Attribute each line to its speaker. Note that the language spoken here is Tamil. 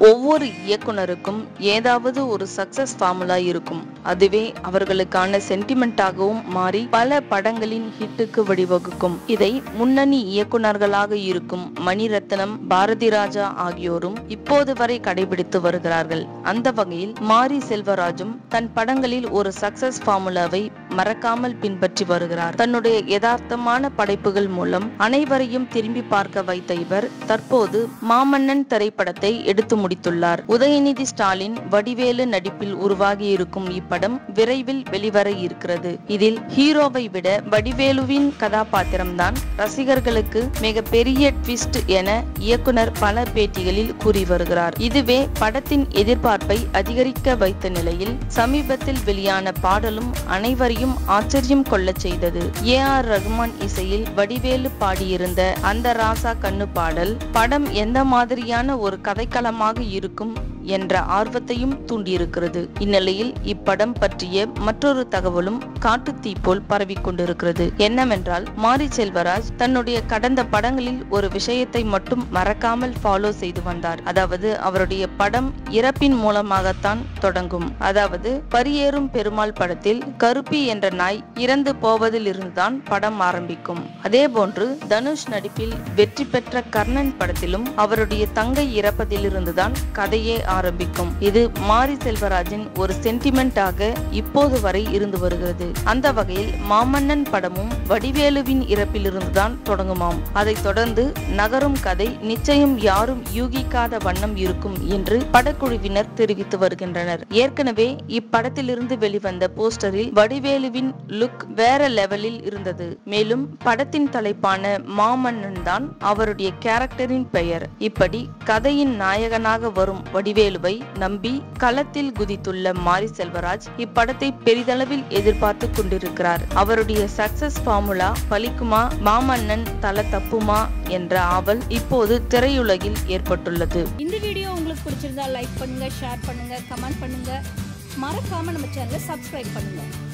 Speaker 1: ஒவ்வொரு இயக்குனருக்கும் ஏதாவது ஒரு சக்சஸ் ஃபார்முலா இருக்கும் அதுவே அவர்களுக்கான சென்டிமெண்டாகவும் மாறி பல படங்களின் ஹிட்டுக்கு வழிவகுக்கும் இதை முன்னணி இயக்குனர்களாக இருக்கும் மணிரத்னம் பாரதி ராஜா ஆகியோரும் இப்போது வரை கடைபிடித்து வருகிறார்கள் அந்த வகையில் மாரி செல்வராஜும் தன் படங்களில் ஒரு சக்சஸ் ஃபார்முலாவை மறக்காமல் பின்பற்றி வருகிறார் தன்னுடைய யதார்த்தமான படைப்புகள் மூலம் அனைவரையும் திரும்பி பார்க்க வைத்த இவர் தற்போது மாமன்னன் திரைப்படத்தை எடுத்து முடித்துள்ளார் உதயநிதி ஸ்டாலின் வடிவேலு நடிப்பில் உருவாகி இருக்கும் இப்படம் விரைவில் வெளிவர இருக்கிறது இதில் ஹீரோவை விட வடிவேலுவின் கதாபாத்திரம்தான் ரசிகர்களுக்கு மிக பெரிய ட்விஸ்ட் என இயக்குனர் பல பேட்டிகளில் கூறி வருகிறார் இதுவே படத்தின் எதிர்பார்ப்பை அதிகரிக்க வைத்த நிலையில் சமீபத்தில் வெளியான பாடலும் அனைவரையும் ஆச்சரியம் கொள்ளச் செய்தது ஏ ஆர் ரகுமான் இசையில் வடிவேலு பாடியிருந்த அந்த ராசா கண்ணு பாடல் படம் எந்த மாதிரியான ஒரு கதைக்களமாக இருக்கும் என்ற ஆர்வத்தையும் தூண்டியிருக்கிறது இந்நிலையில் இப்படம் பற்றிய மற்றொரு தகவலும் காட்டுத்தீ போல் பரவிக் கொண்டிருக்கிறது என்னவென்றால் மாரி செல்வராஜ் தன்னுடைய கடந்த படங்களில் ஒரு விஷயத்தை மட்டும் மறக்காமல் ஃபாலோ செய்து வந்தார் அதாவது அவருடைய படம் இறப்பின் மூலமாகத்தான் தொடங்கும் அதாவது பரியேறும் பெருமாள் படத்தில் கருப்பி என்ற நாய் இறந்து போவதில் இருந்துதான் படம் ஆரம்பிக்கும் அதே போன்று தனுஷ் நடிப்பில் வெற்றி பெற்ற கர்ணன் படத்திலும் அவருடைய தங்கை இறப்பதிலிருந்துதான் கதையே ஆரம்பிக்கும் இது மாரி செல்வராஜின் ஒரு சென்டிமெண்டாக இப்போது வரை இருந்து வருகிறது அந்த வகையில் மாமன்னன் படமும் வடிவேலுவின் இறப்பிலிருந்துதான் தொடங்குமாம் அதைத் தொடர்ந்து நகரும் கதை நிச்சயம் யாரும் யூகிக்காத வண்ணம் இருக்கும் என்று படக்குழுவினர் தெரிவித்து வருகின்றனர் ஏற்கனவே இப்படத்திலிருந்து வெளிவந்த போஸ்டரில் வடிவேலுவின் லுக் வேற லெவலில் இருந்தது மேலும் படத்தின் தலைப்பான மாமன்னன் தான் அவருடைய கேரக்டரின் பெயர் இப்படி கதையின் நாயகனாக வரும் வடிவேலுவை நம்பி களத்தில் குதித்துள்ள மாரி செல்வராஜ் இப்படத்தை பெரிதளவில் எதிர்பார்த்து கொண்டிருக்கிறார் அவருடைய சக்சஸ் ஃபார்முலா பலிக்குமா மாமன்னன் தல தப்புமா என்ற ஆவல் இப்போது திரையுலகில் ஏற்பட்டுள்ளது
Speaker 2: இந்த வீடியோ உங்களுக்கு பிடிச்சிருந்தா லைக் பண்ணுங்க ஷேர் பண்ணுங்க கமெண்ட் பண்ணுங்க மறக்காம நம்ம சேனலை சப்ஸ்கிரைப் பண்ணுங்க